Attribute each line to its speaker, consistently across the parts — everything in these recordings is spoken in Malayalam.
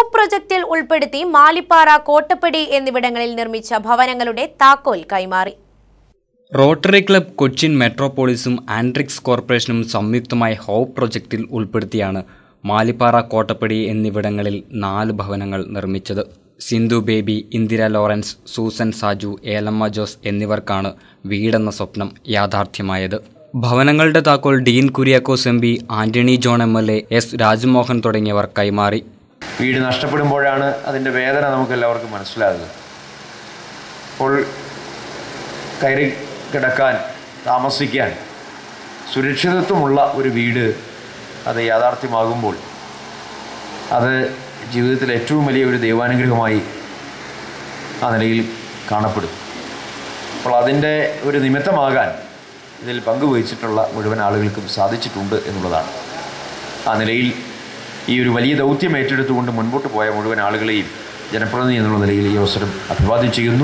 Speaker 1: ഹോപ്പ് പ്രൊജക്ടിൽ ഉൾപ്പെടുത്തി മാലിപ്പാറ കോട്ടപ്പടി എന്നിവിടങ്ങളിൽ നിർമ്മിച്ച ഭവനങ്ങളുടെ താക്കോൽ കൈമാറി
Speaker 2: റോട്ടറി ക്ലബ് കൊച്ചിൻ മെട്രോപോളിസും ആൻഡ്രിക്സ് കോർപ്പറേഷനും സംയുക്തമായി ഹോപ്പ് പ്രൊജക്റ്റിൽ ഉൾപ്പെടുത്തിയാണ് മാലിപ്പാറ കോട്ടപ്പടി എന്നിവിടങ്ങളിൽ നാല് ഭവനങ്ങൾ നിർമ്മിച്ചത് സിന്ധു ബേബി ഇന്ദിര ലോറൻസ് സൂസൻ സാജു ഏലമ്മ ജോസ് എന്നിവർക്കാണ് വീടെന്ന സ്വപ്നം യാഥാർത്ഥ്യമായത് ഭവനങ്ങളുടെ താക്കോൽ Dean Kuriakose M P Antony John M L A S Rajmohan തുടങ്ങിയവർ കൈമാറി
Speaker 3: വീട് നഷ്ടപ്പെടുമ്പോഴാണ് അതിൻ്റെ വേദന നമുക്ക് എല്ലാവർക്കും മനസ്സിലാകുന്നത് അപ്പോൾ കയറി കിടക്കാൻ താമസിക്കാൻ സുരക്ഷിതത്വമുള്ള ഒരു വീട് അത് യാഥാർത്ഥ്യമാകുമ്പോൾ അത് ജീവിതത്തിൽ ഏറ്റവും വലിയ ഒരു ദൈവാനുഗ്രഹമായി ആ നിലയിൽ കാണപ്പെടും അപ്പോൾ അതിൻ്റെ ഒരു നിമിത്തമാകാൻ ഇതിൽ പങ്കുവഹിച്ചിട്ടുള്ള മുഴുവൻ ആളുകൾക്കും സാധിച്ചിട്ടുണ്ട് എന്നുള്ളതാണ് ആ നിലയിൽ ഈ ഒരു വലിയ ദൗത്യം ഏറ്റെടുത്തുകൊണ്ട് മുൻപോട്ട് പോയ മുഴുവൻ ആളുകളെയും ജനപ്രതിനിധി എന്നുള്ള നിലയിൽ ഈ അവസരം അഭിവാദ്യം ചെയ്യുന്നു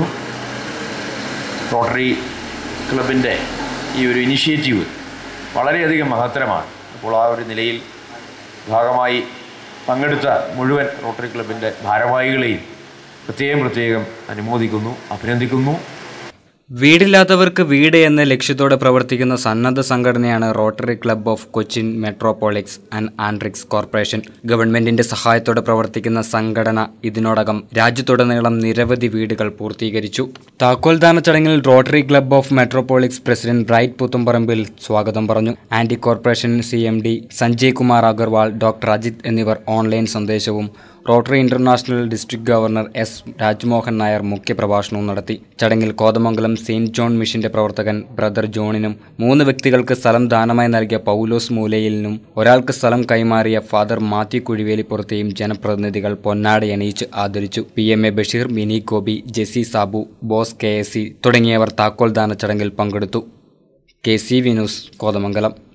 Speaker 3: റോട്ടറി ക്ലബിൻ്റെ ഈ ഒരു ഇനിഷ്യേറ്റീവ് വളരെയധികം മഹത്തരമാണ് അപ്പോൾ ആ ഒരു നിലയിൽ ഭാഗമായി പങ്കെടുത്ത മുഴുവൻ റോട്ടറി ക്ലബിൻ്റെ ഭാരവാഹികളെയും പ്രത്യേകം പ്രത്യേകം അനുമോദിക്കുന്നു അഭിനന്ദിക്കുന്നു
Speaker 2: വീടില്ലാത്തവർക്ക് വീട് എന്ന ലക്ഷ്യത്തോടെ പ്രവർത്തിക്കുന്ന സന്നദ്ധ സംഘടനയാണ് rotary club of Cochin metropolis and ആൻഡ്രിക്സ് കോർപ്പറേഷൻ ഗവൺമെന്റിന്റെ സഹായത്തോടെ പ്രവർത്തിക്കുന്ന സംഘടന ഇതിനോടകം രാജ്യത്തുടനീളം നിരവധി വീടുകൾ പൂർത്തീകരിച്ചു താക്കോൽദാന ചടങ്ങിൽ rotary club of metropolis president Bright Puthumparambil സ്വാഗതം പറഞ്ഞു ആന്റി corporation C M D Sanjay Kumar Agarwal doctor Ajith എന്നിവർ ഓൺലൈൻ സന്ദേശവും rotary international district governor S Rajmohan Nair മുഖ്യപ്രഭാഷണവും നടത്തി ചടങ്ങിൽ കോതമംഗലം സെയിന്റ് ജോൺ മിഷന്റെ പ്രവർത്തകൻ ബ്രദർ ജോണിനും മൂന്ന് വ്യക്തികൾക്ക് സ്ഥലം ദാനമായി നൽകിയ പൗലോസ് മൂലയിലിനും ഒരാൾക്ക് സ്ഥലം കൈമാറിയ ഫാദർ മാത്യു കുഴിവേലിപ്പുറത്തെയും ജനപ്രതിനിധികൾ പൊന്നാടയണിയിച്ച് ആദരിച്ചു P M A Basheer Mini Gopi Jessy Sabu Bose K S C തുടങ്ങിയവർ താക്കോൽ ദാന ചടങ്ങിൽ പങ്കെടുത്തു കെ സി വിനൂസ് കോതമംഗലം